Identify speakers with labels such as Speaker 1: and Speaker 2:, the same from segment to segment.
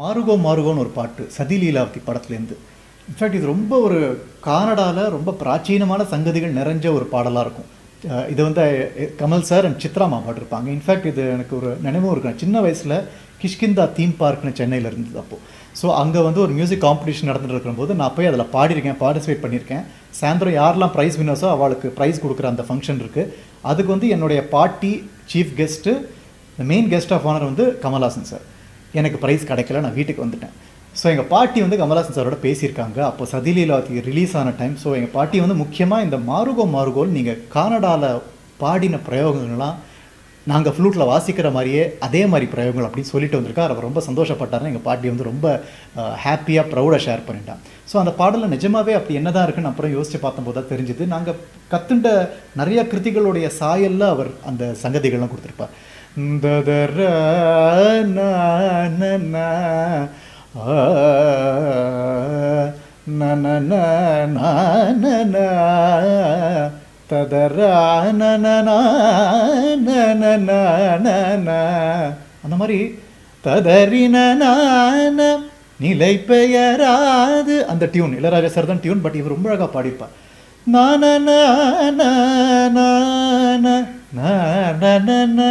Speaker 1: மாருகோ மாருகோன்னு ஒரு பாட்டு சதி லீலாவதி படத்துலேருந்து இன்ஃபேக்ட் இது ரொம்ப ஒரு கானடாவில் ரொம்ப பிராச்சீனமான சங்கதிகள் நிறைஞ்ச ஒரு பாடலாக இருக்கும் அஹ் இது வந்து அஹ், கமல் சார் அண்ட் சித்ராமா பாடிருப்பாங்க இன்ஃபேக்ட் இது எனக்கு ஒரு நினைவும் இருக்கு நான் சின்ன வயசில் கிஷ்கிந்தா தீம் பார்க்னு சென்னையில் இருந்தது அப்போது ஸோ அங்கே வந்து ஒரு மியூசிக் காம்படிஷன் நடந்துட்டு இருக்கும்போது நான் போய் அதில் பாடியிருக்கேன் பார்ட்டிசிபேட் பண்ணியிருக்கேன் சாயந்தரம் யாரெல்லாம் ப்ரைஸ் வின்னர்ஸோ அவளுக்கு ப்ரைஸ் கொடுக்குற அந்த ஃபங்க்ஷன் இருக்குது அதுக்கு வந்து என்னுடைய பாட்டி chief guest main guest of honour வந்து கமல்ஹாசன் சார் எனக்கு ப்ரைஸ் கிடைக்கல நான் வீட்டுக்கு வந்துட்டேன் ஸோ எங்கள் பாட்டி வந்து கமல்ஹாசன் சாரோட பேசியிருக்காங்க அப்போ சதிலீலாவதி ரிலீஸ் ஆன டைம் ஸோ எங்கள் பாட்டி வந்து முக்கியமாக இந்த மாருகோ மாருகோல் நீங்கள் கானடாவில் பாடின பிரயோகங்கள்லாம் நாங்கள் ஃப்ளூட்டில் வாசிக்கிற மாதிரியே அதே மாதிரி பிரயோகங்கள் அப்படின்னு சொல்லிட்டு வந்திருக்கார் அவர் ரொம்ப சந்தோஷப்பட்டாருன்னு எங்கள் பாட்டி வந்து ரொம்ப ஹாப்பியாக ப்ரௌடாக ஷேர் பண்ணிட்டான் ஸோ அந்த பாடலில் நிஜமாவே அப்படி என்னதான் இருக்குன்னு அப்புறம் யோசிச்சு பார்த்தபோது தான் தெரிஞ்சுது நாங்கள் கத்துண்ட நிறைய கிருதிகளுடைய சாயல்ல அவர் அந்த சங்கதிகள்லாம் கொடுத்துருப்பார் ததர ந ந ந ஆ, ந ந ந ந ந ந ததர ந ந ந ந ந ந ந ந. அந்த மாதிரி ததறின நான நிலை பெயராது அந்த டியூன் இளையராஜா சார் தான் டியூன் பட் இவர் ரொம்ப அழகாக பாடிப்பார் நான நான நான நான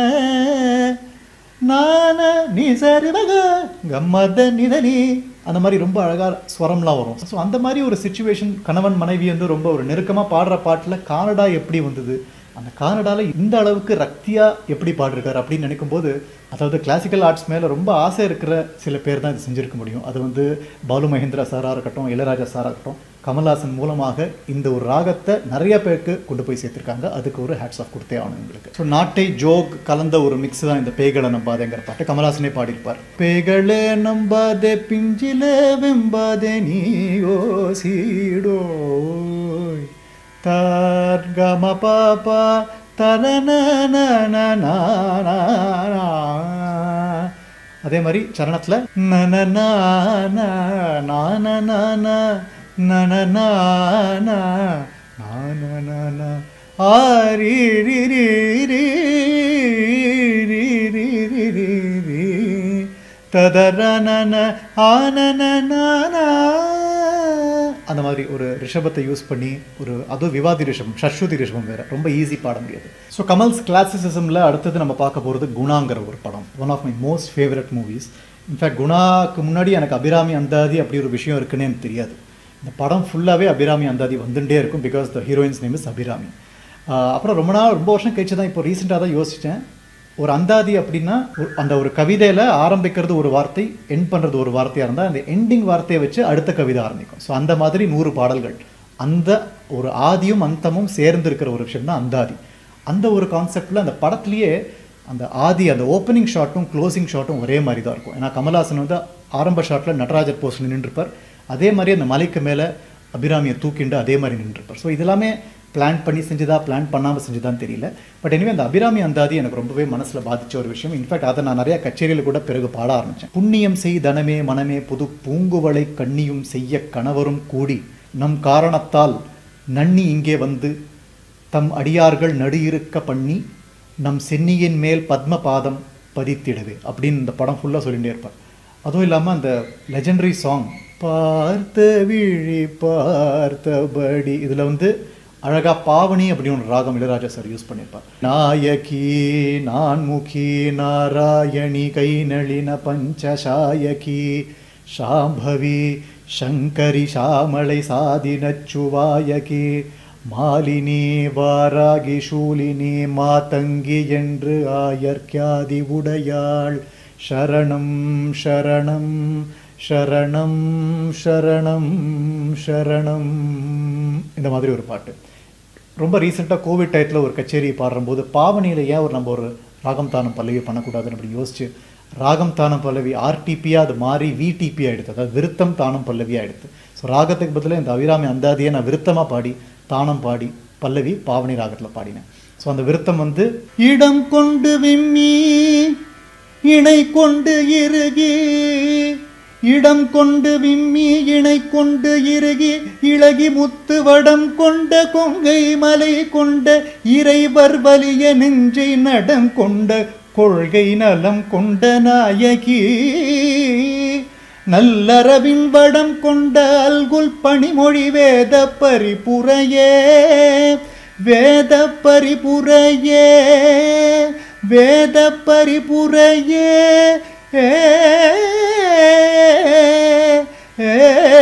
Speaker 1: நான நீ சரி மக கம்மத நிதனி அந்த மாதிரி ரொம்ப அழகாக ஸ்வரம்லாம் வரும் ஸோ அந்த மாதிரி ஒரு சுச்சுவேஷன் கணவன் மனைவி வந்து ரொம்ப ஒரு நெருக்கமாக பாடுற பாட்டில் கானடா எப்படி வந்தது அந்த கானடாவில் இந்த அளவுக்கு ரக்தியாக எப்படி பாடிருக்காரு அப்படின்னு நினைக்கும்போது அதாவது கிளாசிக்கல் ஆர்ட்ஸ் மேலே ரொம்ப ஆசை இருக்கிற சில பேர் தான் இது செஞ்சுருக்க முடியும் அது வந்து பாலு மகேந்திரா சாராக இருக்கட்டும் இளையராஜா சாராக இருக்கட்டும் கமல்ஹாசன் மூலமாக இந்த ஒரு ராகத்தை நிறைய பேருக்கு கொண்டு போய் சேர்த்துருக்காங்க அதுக்கு ஒரு ஹேட்ஸ் ஆஃப் கொடுத்தே ஆகணும் எங்களுக்கு ஸோ நாட்டை ஜோக் கலந்த ஒரு மிக்ஸ் தான் இந்த பேய்களை நம்பாதேங்கிற பாட்டு கமல்ஹாசனே பாடியிருப்பார் பேய்களே நம்பாதே பிஞ்சிலே வெம்பாதே நீயோ சீடோய் தார் கம பாபா தரன அதே மாதிரி சரணத்துல நன நான நான நான நன நான நான நான ஆரி ரி ரி ரி ரி ரி ரி ரி ரி ததரனன ஆனன நானா அந்த மாதிரி ஒரு ரிஷபத்தை யூஸ் பண்ணி ஒரு அதுவும் விவாதி ரிஷபம் ஷஷ்ருதி ரிஷபம் வேற ரொம்ப ஈஸி பாட முடியாது ஸோ கமல்ஸ் கிளாசிசிசமில் அடுத்தது நம்ம பார்க்க போகிறது குணாங்கிற ஒரு படம் one of my most favourite movies in fact குணாக்கு முன்னாடி எனக்கு அபிராமி அந்தாதி அப்படி ஒரு விஷயம் இருக்குன்னு எனக்கு தெரியாது இந்த படம் ஃபுல்லாகவே அபிராமி அந்தாதி வந்துட்டே இருக்கும் because the heroine's name is Abirami ah அப்புறம் ரொம்ப நாள் ரொம்ப வருஷம் கழிச்சு தான் இப்போ ரீசெண்டாக தான் யோசித்தேன் ஒரு அந்தாதி அப்படின்னா ஒரு- அந்த ஒரு கவிதையில் ஆரம்பிக்கிறது ஒரு வார்த்தை எண்ட் பண்ணுறது ஒரு வார்த்தையாக இருந்தால் அந்த எண்டிங் வார்த்தையை வச்சு அடுத்த கவிதை ஆரம்பிக்கும் ஸோ அந்த மாதிரி நூறு பாடல்கள் அந்த ஒரு ஆதியும் அந்தமும் சேர்ந்து இருக்கிற ஒரு விஷயம் தான் அந்தாதி அந்த ஒரு கான்செப்டில் அந்த படத்துலேயே அந்த ஆதி அந்த ஓப்பனிங் ஷாட்டும் க்ளோசிங் ஷாட்டும் ஒரே மாதிரி தான் இருக்கும் ஏன்னா கமல்ஹாசன் வந்து ஆரம்ப ஷாட்டில் நடராஜர் போஸ்ட் நின்றுருப்பார் அதே மாதிரி அந்த மலைக்கு மேலே அபிராமியை தூக்கிண்டு அதே மாதிரி நின்றுருப்பார் ஸோ இதெல்லாமே பிளான் பண்ணி செஞ்சதா பிளான் பண்ணாமல் செஞ்சதான்னு தெரியல பட் எனவே அந்த அபிராமி அந்தாதி எனக்கு ரொம்பவே மனசில் பாதிச்ச ஒரு விஷயம் இன்ஃபேக்ட் அதை நான் நிறைய கச்சேரியில் கூட பிறகு பாட ஆரம்பித்தேன் புண்ணியம் செய் தனமே மனமே புது பூங்குவளை கண்ணியும் செய்ய கணவரும் கூடி நம் காரணத்தால் நன்னி இங்கே வந்து தம் அடியார்கள் நடு இருக்க பண்ணி நம் சென்னியின் மேல் பத்ம பாதம் பதித்திடுது அப்படின்னு இந்த படம் ஃபுல்லாக சொல்லிகிட்டே இருப்பார் அதுவும் இல்லாமல் அந்த லெஜெண்டரி சாங் பார்த்த விழி பார்த்தபடி இதில் வந்து அழகா பாவனி அப்படின்னு ஒரு ராகம் இளையராஜா சார் யூஸ் பண்ணியிருப்பார் நாயகி நான்முகி நாராயணி கை நளின பஞ்சசாயகி சாம்பவி சங்கரி சாமளை சாதினச்சுவாயகி மாலினி வாராகி சூலினி மாதங்கி என்று ஆயர்க்கியாதி உடையாள் சரணம் சரணம் சரணம் சரணம் சரணம் இந்த மாதிரி ஒரு பாட்டு ரொம்ப ரீசெண்டாக கோவிட் டயத்தில் ஒரு கச்சேரி பாடும்போது பாவனியில் ஏன் ஒரு நம்ம ஒரு ராகம் தானம் பல்லவி பண்ணக்கூடாதுன்னு அப்படி யோசிச்சு ராகம் தானம் பல்லவி ஆர்டிபியாக அது மாறி விடிபி ஆகிடுது அதாவது விருத்தம் தானம் பல்லவி ஆகிடுது ஸோ ராகத்துக்கு பதிலாக இந்த அபிராமி அந்தாதியை நான் விருத்தமாக பாடி தானம் பாடி பல்லவி பாவனி ராகத்தில் பாடினேன் ஸோ அந்த விருத்தம் வந்து இடம் கொண்டு விம்மி இணை கொண்டு இறுகி இடம் கொண்டு விம்மி இணை கொண்டு இறுகி இளகி முத்து வடம் கொண்ட கொங்கை மலை கொண்ட இறைவர் வலிய நெஞ்சை நடம் கொண்ட கொள்கை நலம் கொண்ட நாயகி நல்லறவின் வடம் கொண்ட அல்குல் பணிமொழி வேத பரிபுரையே வேத பரிபுரையே வேத பரிபுரையே ஏ, ஏ,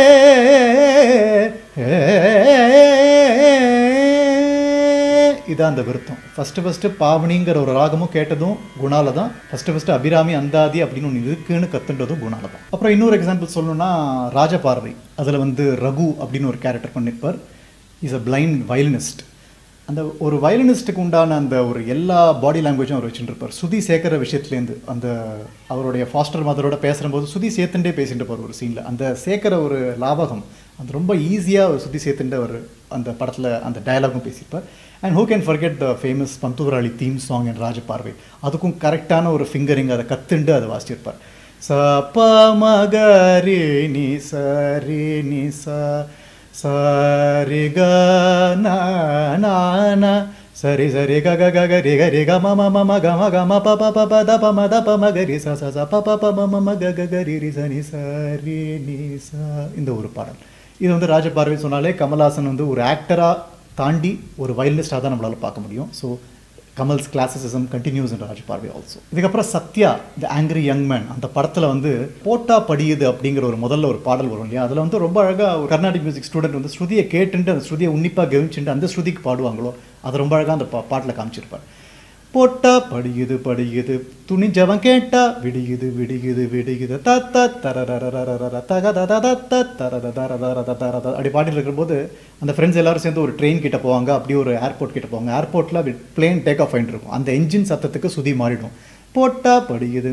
Speaker 1: ஏ. இதான் அந்த விருத்தம் ஃபஸ்ட்டு ஃபஸ்ட்டு பாவனிங்கிற ஒரு ராகமும் கேட்டதும் குணால தான் ஃபஸ்ட்டு ஃபஸ்ட்டு அபிராமி அந்தாதி அப்படின்னு ஒன்று இருக்குன்னு கத்துன்றதும் குணால தான் அப்புறம் இன்னொரு எக்ஸாம்பிள் சொல்லணும்னா ராஜபார்வை அதில் வந்து ரகு அப்படின்னு ஒரு கேரக்டர் பண்ணியிருப்பார் இஸ் அ பிளைண்ட் வயலினிஸ்ட் அந்த ஒரு வயலினிஸ்ட்டுக்கு உண்டான அந்த ஒரு எல்லா பாடி லாங்குவேஜும் அவர் வச்சுட்டு இருப்பார் சுதி சேர்க்கிற விஷயத்துலேருந்து அந்த அவருடைய ஃபாஸ்டர் மதரோட பேசுகிறபோது சுதி சேர்த்துட்டே பேசிட்டு இருப்பார் ஒரு சீனில் அந்த சேர்க்கிற ஒரு லாபகம் அந்த ரொம்ப ஈஸியாக சுதி சேர்த்துட்டு அவர் அந்த படத்தில் அந்த டயலாகும் பேசியிருப்பார் and who can forget the famous Panthuvarali theme song என் ராஜபார்வை அதுக்கும் கரெக்டான ஒரு ஃபிங்கரிங் அதை கத்துண்டு அதை வாசிச்சிருப்பார் ச ப ம க ரே நி ச ரே நி ச சரி க ந ந ந சரி சரி க க க க ரி க ரி க ம ம ம ம க ம க ம ப ப ப ப த ப ம த ப ம க ரி ச ச ச ப ப ப ம ம ம க க க ரி ரி ச நி ச ரி நி ச இந்த ஒரு பாடல் இது வந்து ராஜபார்வை சொன்னாலே கமல்ஹாசன் வந்து ஒரு ஆக்டராக தாண்டி ஒரு வயலினிஸ்டாக தான் நம்மளால் பார்க்க முடியும் so Kamal's classicism continues in Raja Paarvai also இதுக்கப்புறம் Sathya the angry young man அந்த படத்தில் வந்து போட்டா படியுது அப்படிங்கிற ஒரு முதல்ல ஒரு பாடல் வரும் இல்லையா அதில் வந்து ரொம்ப அழகாக ஒரு கர்நாடிக் மியூசிக் ஸ்டூடெண்ட் வந்து ஸ்ருதியை கேட்டுட்டு அந்த ஸ்ருதியை உன்னிப்பாக கவனிச்சுட்டு அந்த ஸ்ருதிக்கு பாடுவாங்களோ அது ரொம்ப அழகாக அந்த பா பாட்டில் காமிச்சிருப்பார் போட்டா படியுது படியுது துணிஞ்சவன் கேட்டா விடியுது விடியுது விடியுது தத்த தரரரரரர தக தத தத்த தரதரரரர தரத அப்படி பாடிட்டு இருக்கும்போது அந்த ஃப்ரெண்ட்ஸ் எல்லாரும் சேர்ந்து ஒரு ட்ரெயின் கிட்ட போவாங்க அப்படியே ஒரு ஏர்போர்ட் கிட்ட போவாங்க ஏர்போர்ட்டில் பிளேன் டேக் ஆஃப் ஆகிட்டு இருக்கும் அந்த என்ஜின் சத்தத்துக்கு சுதி மாறிடும் போட்டா படியுது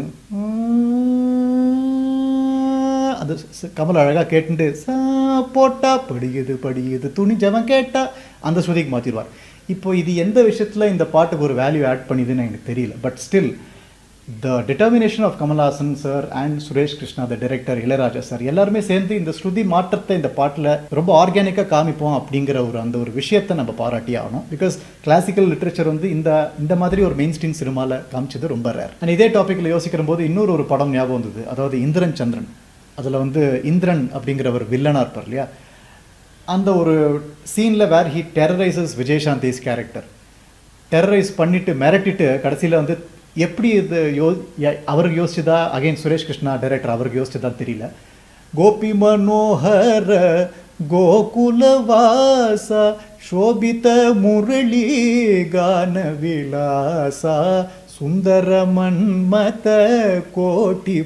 Speaker 1: அது ச- கமல் அழகாக கேட்டுட்டு சா போட்டா படியுது படியுது துணிஞ்சவன் கேட்டா அந்த ஸ்ருதிக்கு மாற்றிடுவார் இப்போ இது எந்த விஷயத்தில் இந்த பாட்டுக்கு ஒரு வேல்யூ ஆட் பண்ணிதுன்னு எனக்கு தெரியல but still the determination of Kamal Haasan sir and Suresh Krishna the director Ilaiyaraaja sir எல்லாருமே சேர்ந்து இந்த ஸ்ருதி மாற்றத்தை இந்த பாட்டில் ரொம்ப ஆர்கானிக்காக காமிப்போம் அப்படிங்கிற ஒரு அந்த ஒரு விஷயத்தை நம்ம பாராட்டி ஆகணும் பிகாஸ் கிளாசிக்கல் லிட்ரேச்சர் வந்து இந்த இந்த மாதிரி ஒரு மெயின் ஸ்ட்ரீம் சினிமாவில் காமிச்சது ரொம்ப ரேர் அண்ட் இதே டாப்பிக்கில் யோசிக்கிற போது இன்னொரு ஒரு படம் ஞாபகம் வந்தது அதாவது இந்திரன் சந்திரன் அதில் வந்து இந்திரன் அப்படிங்கிறவர் வில்லனாக இருப்பார் இல்லையா அந்த ஒரு சீனில் where he terrorises Vijayashanti's character terrorise பண்ணிட்டு மிரட்டிட்டு கடைசியில் வந்து எப்படி இது யோ ய- அவருக்கு யோசிச்சதா அகைன் சுரேஷ் கிருஷ்ணா டைரக்டர் அவருக்கு யோசிச்சதா தெரியல கோபி மனோகர கோகுலவாச சோபித முரளி கான விலாசா சுந்தர மன்மத கோட்டி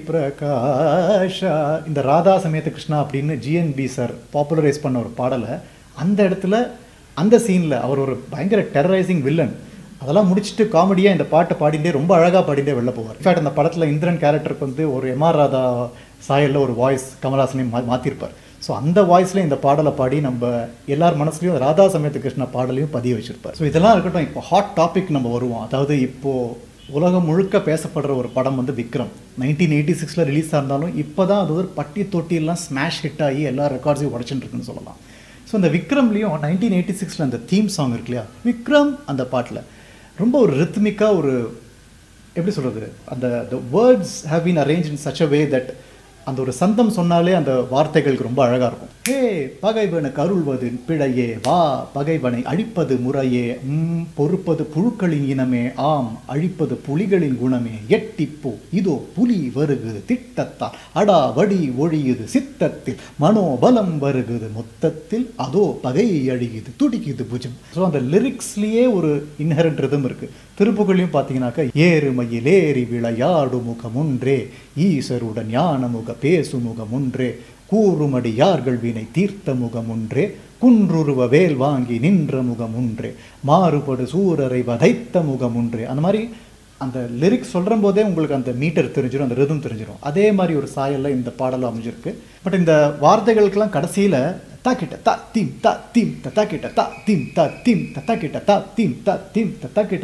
Speaker 1: பிரகாஷா இந்த ராதா சமேத கிருஷ்ணா அப்படின்னு ஜிஎன்பி சார் பாப்புலரைஸ் பண்ண ஒரு பாடலை அந்த இடத்துல அந்த சீனில் அவர் ஒரு பயங்கர டெரரைசிங் வில்லன் அதெல்லாம் முடிச்சுட்டு காமெடியாக இந்த பாட்டை பாடிட்டே ரொம்ப அழகாக பாடிட்டே வெளில போவார் இன்ஃபேக்ட் அந்த படத்தில் இந்திரன் கேரக்டருக்கு வந்து ஒரு எம்ஆர் ராதா சாயலில் ஒரு வாய்ஸ் கமல்ஹாசனையும் மா மாற்றிருப்பார் ஸோ அந்த வாய்ஸில் இந்த பாடலை பாடி நம்ம எல்லார் மனசுலையும் ராதா சமேத கிருஷ்ணா பாடலையும் பதிய வச்சிருப்பார் ஸோ இதெல்லாம் இருக்கட்டும் இப்போ ஹாட் டாபிக் நம்ம வருவோம் அதாவது இப்போது உலகம் முழுக்க பேசப்படுற ஒரு படம் வந்து விக்ரம் நைன்டீன் எயிட்டி சிக்ஸில் ரிலீஸ் இருந்தாலும் இப்போ தான் அது ஒரு பட்டி தொட்டியெல்லாம் ஸ்மாஷ் ஹிட் ஆகி எல்லா ரெக்கார்ட்ஸையும் உடச்சிட்டு இருக்குன்னு சொல்லலாம் ஸோ இந்த விக்ரம்லேயும் நைன்டீன் எயிட்டி சிக்ஸில் அந்த தீம் சாங் இருக்கு இல்லையா விக்ரம் அந்த பாட்டில் ரொம்ப ஒரு ரித்மிக்காக ஒரு எப்படி சொல்கிறது அந்த the words have been arranged in such a way that அந்த ஒரு சந்தம் சொன்னாலே அந்த வார்த்தைகளுக்கு ரொம்ப அழகாக இருக்கும் ஹே பகைவனுக்கு அருள்வது பிழையே வா பகைவனை அழிப்பது முறையே ம், பொறுப்பது புழுக்களின் இனமே ஆம் அழிப்பது புலிகளின் குணமே எட்டிப்போ இதோ புலி வருகுது திட்டத்தால் அடா வடி ஒழியுது சித்தத்தில் மனோபலம் வருகுது மொத்தத்தில் அதோ பகை அழியுது துடிக்குது புஜம் ஸோ அந்த லிரிக்ஸ்லேயே ஒரு இன்ஹரண்ட் ரிதம் இருக்கு திருப்புகளையும் பார்த்தீங்கன்னாக்கா ஏறுமையில் ஏறி விளையாடு முகம் ஒன்றே ஈசருடன் ஞான முக பேசு முகம் ஒன்றே கூறுமடி யார்கள் வினை தீர்த்த முகம் ஒன்றே குன்றுருவ வேல் வாங்கி நின்ற முகம் ஒன்றே மாறுபடு சூரரை வதைத்த முகம் ஒன்றே அந்த மாதிரி அந்த லிரிக்ஸ் சொல்கிற போதே உங்களுக்கு அந்த மீட்டர் தெரிஞ்சிடும் அந்த ரிதம் தெரிஞ்சிடும் அதே மாதிரி ஒரு சாயல்ல இந்த பாடலும் அமைஞ்சிருக்கு பட் இந்த வார்த்தைகளுக்கெல்லாம் கடைசியில் தாக்கிட்ட தா தீம் தா தீம் த தாக்கிட்ட தா தீம் தா தீம் த தாக்கிட்ட தா தீம் தா தீம் த தாக்கிட்ட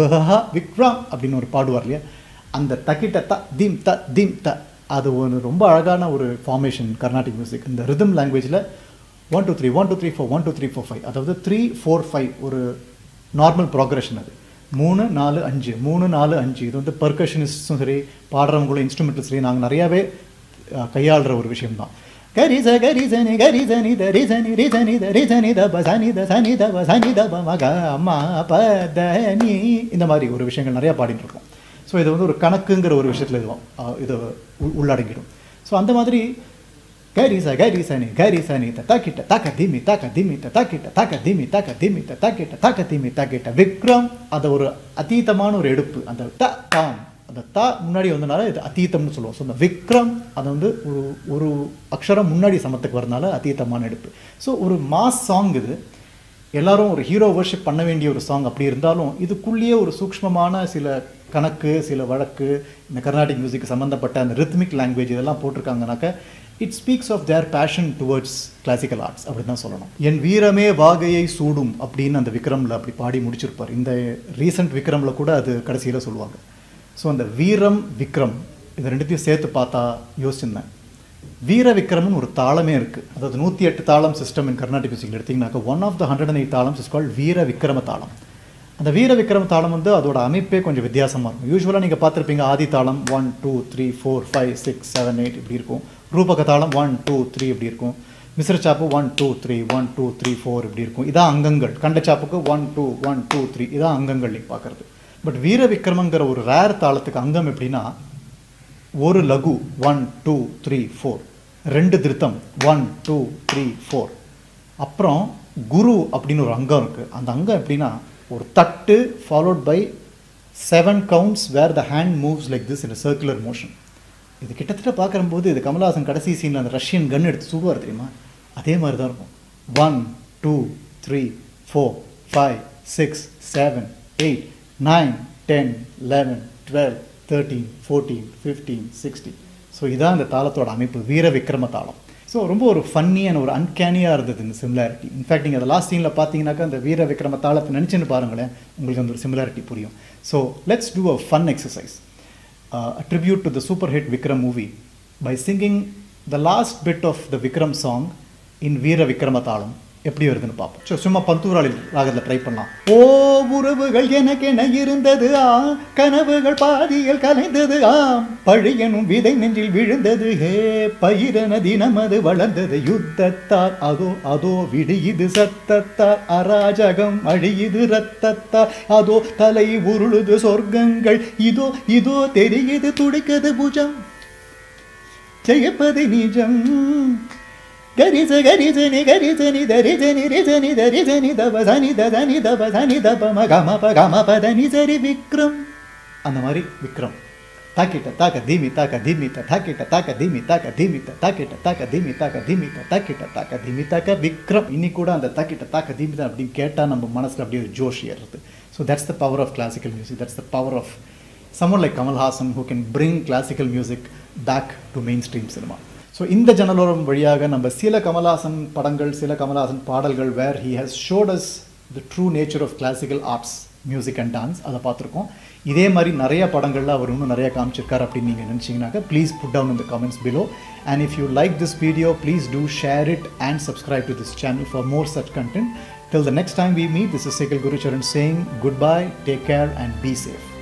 Speaker 1: விக்ரம் அப்படின்னு ஒரு பாடுவார் இல்லையா அந்த தக்கிட்ட த தீம் த தீம் த அது ஒரு ரொம்ப அழகான ஒரு ஃபார்மேஷன் கர்நாடிக் மியூசிக் இந்த ரிதம் லாங்குவேஜில் one two three one two three four one two three four five அதாவது த்ரீ ஃபோர் ஃபைவ் ஒரு நார்மல் ப்ராக்ரஷன் அது மூணு நாலு அஞ்சு மூணு நாலு அஞ்சு இது வந்து பர்கஷனிஸ்டும் சரி பாடுறவங்களும் இன்ஸ்ட்ருமெண்ட்டும் சரி நாங்கள் நிறையாவே அஹ், கையாளுற ஒரு விஷயம்தான் கரிச கரிசனி கரிசனி த ரிசனி ரிசனி த ரிசனி த ப சனி த சனி த ப சனி த ப மக அம்மா ப த நீ இந்த மாதிரி ஒரு விஷயங்கள் நிறையா பாடிட்டு இருக்கோம் ஸோ இது வந்து ஒரு கணக்குங்கிற ஒரு விஷயத்தில் இதுவும் அஹ், இது உள்- உள்ளடங்கிடும் ஸோ அந்த மாதிரி கரிச கரிசனி கரிசனி த தக்கிட்ட தக்க திமி தக்க திமி த தக்கிட்ட தக்க திமி தக்க திமி த தக்கிட்ட தக்க திமி தக்கிட்ட விக்ரம் அது ஒரு அதீதமான ஒரு எடுப்பு அந்த த தாம் அந்த த முன்னாடி வந்தனால இது அதீதம்னு சொல்லுவோம் ஸோ அந்த விக்ரம் அது வந்து ஒரு ஒரு அக்ஷரம் முன்னாடி சமத்துக்கு வரனால அதீதமான எடுப்பு ஸோ ஒரு மாஸ் சாங் இது எல்லாரும் ஒரு ஹீரோ வர்ஷிப் பண்ண வேண்டிய ஒரு சாங் அப்படி இருந்தாலும் இதுக்குள்ளேயே ஒரு சூக்ஷ்மமான சில கணக்கு சில வழக்கு இந்த கர்நாடிக் மியூசிக் சம்மந்தப்பட்ட அந்த ரித்மிக் லாங்குவேஜ் இதெல்லாம் போட்டிருக்காங்கனாக்க it speaks of their passion towards classical arts அப்படி தான் சொல்லணும் என் வீரமே வாகையை சூடும் அப்படின்னு அந்த விக்ரமில் அப்படி பாடி முடிச்சிருப்பார் இந்த ரீசன்ட் விக்ரமில் கூட அது கடைசியில் சொல்லுவாங்க ஸோ அந்த வீரம் விக்ரம் இது ரெண்டுத்தையும் சேர்த்து பார்த்தா யோசிச்சிருந்தேன் வீர விக்ரம்னு ஒரு தாளமே இருக்குது அதாவது நூற்றி எட்டு தாளம் சிஸ்டம் இன் கர்நாடிக் மியூசிக் எடுத்தீங்கன்னாக்கா one of the hundred and eight thalams is call Veera Vikrama தாளம் அந்த வீர விக்ரம தாளம் வந்து அதோட அமைப்பே கொஞ்சம் வித்தியாசமாக இருக்கும் யூஸ்வலாக நீங்கள் பார்த்துருப்பீங்க ஆதி தாளம் one two three four five six seven eight இப்படி இருக்கும் ரூபக தாளம் ஒன் டூ த்ரீ இப்படி இருக்கும் Misra Chapu one two three one two three four இப்படி இருக்கும் இதான் அங்கங்கள் கண்ட சாப்புக்கு one two one two three இதான் அங்கங்கள் நீங்கள் பார்க்குறது பட் வீர விக்ரமங்கிற ஒரு ரேர் தாளத்துக்கு அங்கம் எப்படின்னா ஒரு லகு ஒன் டூ த்ரீ ஃபோர் ரெண்டு திருத்தம் ஒன் டூ த்ரீ ஃபோர் அப்புறம் குரு அப்படின்னு ஒரு அங்கம் இருக்குது அந்த அங்கம் எப்படின்னா ஒரு தட்டு followed by seven counts where the hand moves like this in circular motion இது கிட்டத்தட்ட பார்க்கும்போது இது கமல்ஹாசன் கடைசி சீனில் அந்த ரஷ்யன் கன் எடுத்து சுடுவார் தெரியுமா அதே மாதிரி தான் இருக்கும் one two three four five six seven eight nine ten eleven twelve thirteen fourteen fifteen sixteen so இதான் இந்த தாளத்தோட அமைப்பு வீர விக்ரம தாளம் ஸோ ரொம்ப ஒரு ஃபன்னி அண்ட் ஒரு அன்கேனியாக இருந்தது இந்த சிமிலாரிட்டி இன்ஃபேக்ட் நீங்கள் அந்த லாஸ்ட் சீனில் பார்த்தீங்கன்னாக்கா அந்த வீர விக்ரம தாளத்தை நினச்சின்னு பாருங்களேன் உங்களுக்கு அந்த ஒரு சிமிலாரிட்டி புரியும் so let's do a fun exercise uh, a tribute to the super hit Vikram movie by singing the last bit of the Vikram song in Veera Vikramatalam எப்படி வருதுன்னு பார்ப்போம் சோ, சும்மா பந்தூராளில் ராகத்தில் ட்ரை பண்ணலாம் ஓ உறவுகள் எனக்கென இருந்தது ஆ கனவுகள் பாதியில் கலைந்தது ஆம் பழியனும் விதை நெஞ்சில் விழுந்தது ஹே பயிரன தினம் அது வளர்ந்தது யுத்தத்தார் அதோ அதோ விடியுது சத்தத்தார் அராஜகம் அழியுது ரத்தத்தார் அதோ தலை உருளுது சொர்க்கங்கள் இதோ இதோ தெரியுது துடிக்குது புஜம் ஜெயப்பது நிஜம் கரிச கரிசனி கரிசனி தரிசனி ரிசனி தரிசனி தப சனி தனி தப சனி தப மகம பகம பதனி சரி விக்ரம் அந்த மாதிரி விக்ரம் தாக்கிட்ட தாக்க தீமி தாக்க தீமித்த தாக்கிட்ட தாக்க தீமி தாக்க தீமித்த தாக்கிட்ட தாக்க தீமி தாக்க தீமித்த தாக்கிட்ட தாக்க தீமி தாக்க விக்ரம் இன்னி கூட அந்த தாக்கிட்ட தாக்க தீமித்த அப்படின்னு கேட்டால் நம்ம மனசில் அப்படியே ஒரு ஜோஷ் ஏறுறது so that's the power of classical music that's the power of someone like Kamal Hassan who can bring classical music back to mainstream cinema. So இந்த ஜனலோரம் வழியாக நம்ம சில கமல்ஹாசன் படங்கள் சில கமல்ஹாசன் பாடல்கள் where he has showed us the true nature of classical arts music and dance அதை பார்த்துருக்கோம் இதே மாதிரி நிறைய படங்கள்ல அவர் இன்னும் நிறைய காமிச்சிருக்காரு அப்படின்னு நீங்கள் நினச்சிங்கனாக்கா ப்ளீஸ் புட் டவுன் இந்த comments below and if you like this video please do share it and subscribe to this channel for more such content Till the next time we meet, this is Sekal Gurucharan saying goodbye, take care, and be safe.